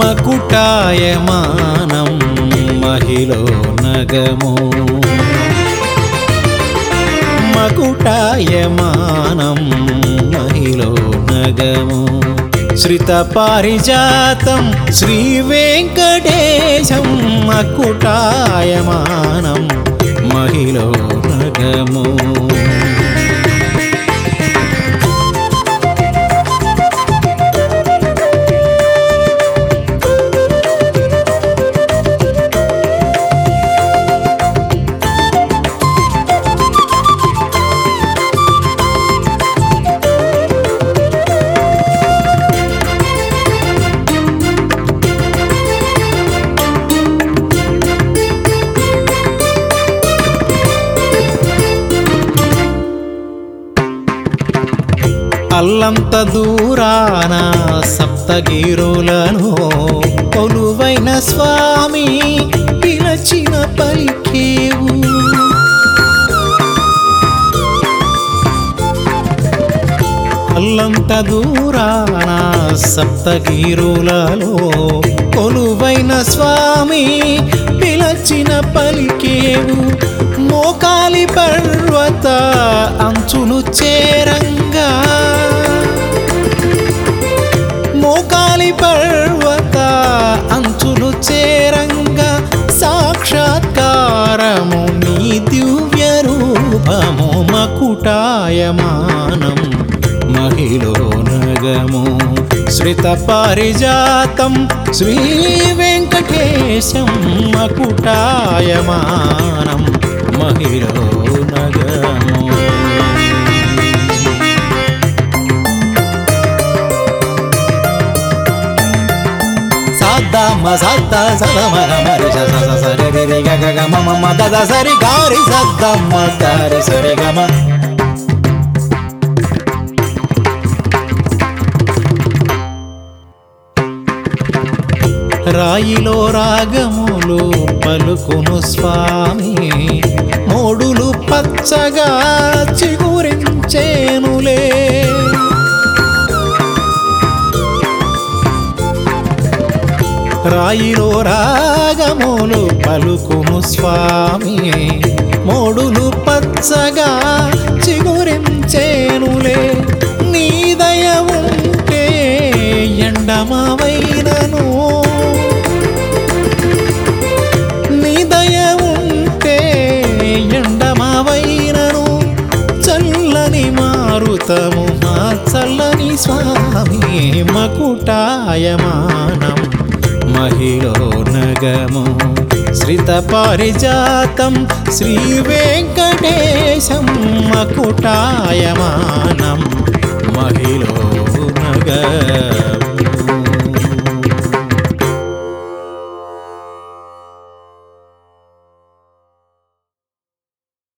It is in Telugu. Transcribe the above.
మకుటాయమానం మహిలో నగము మకుటాయమానం మహిలో నగము శ్రిత పారిజాతం శ్రీ వెంకటేశం మకుటాయమానం మహిలో నగము అల్లంత దూరాన సప్తగిరులను కొలువైన స్వామి పిలచిన పలికేవు అల్లంత దూరాన సప్తగిరులలో కొలువైన స్వామి పిలచిన పలికేవు మోకాలి పర్వత అంచులు చేరంగా మోకాలి పర్వత అంచులు చేరంగా సాక్షాత్కారము నీ దివ్య రూపము మకుటాయమానం మహిళో నగము శ్రిత పారిజాతం శ్రీ వెంకటేశం మకుటాయమానం మహిళో నగము సద్దమ్మ సద్ద సదమ గమరి స స స సరి రి రి గ గ గ మ మ మ ద ద సరి గారి సద్దమ్మ గారి సరి గమ రాయిలో రాగములు పలుకును స్వామి మోడులు పచ్చగా చిగురించేనులే రాయిలో రాగములు పలుకును స్వామి మోడులు పచ్చగా చిగురించేనులే నీ దయ ఉంటే ఎండమావైనను నీ దయ ఉంటే ఎండమావైనను చల్లని మారుతము మా చల్లని స్వామి మకుటాయమానం మహిళో నగము శ్రిత పారిజాతం శ్రీ వెంకటేశం మకుటాయమానం మహిళో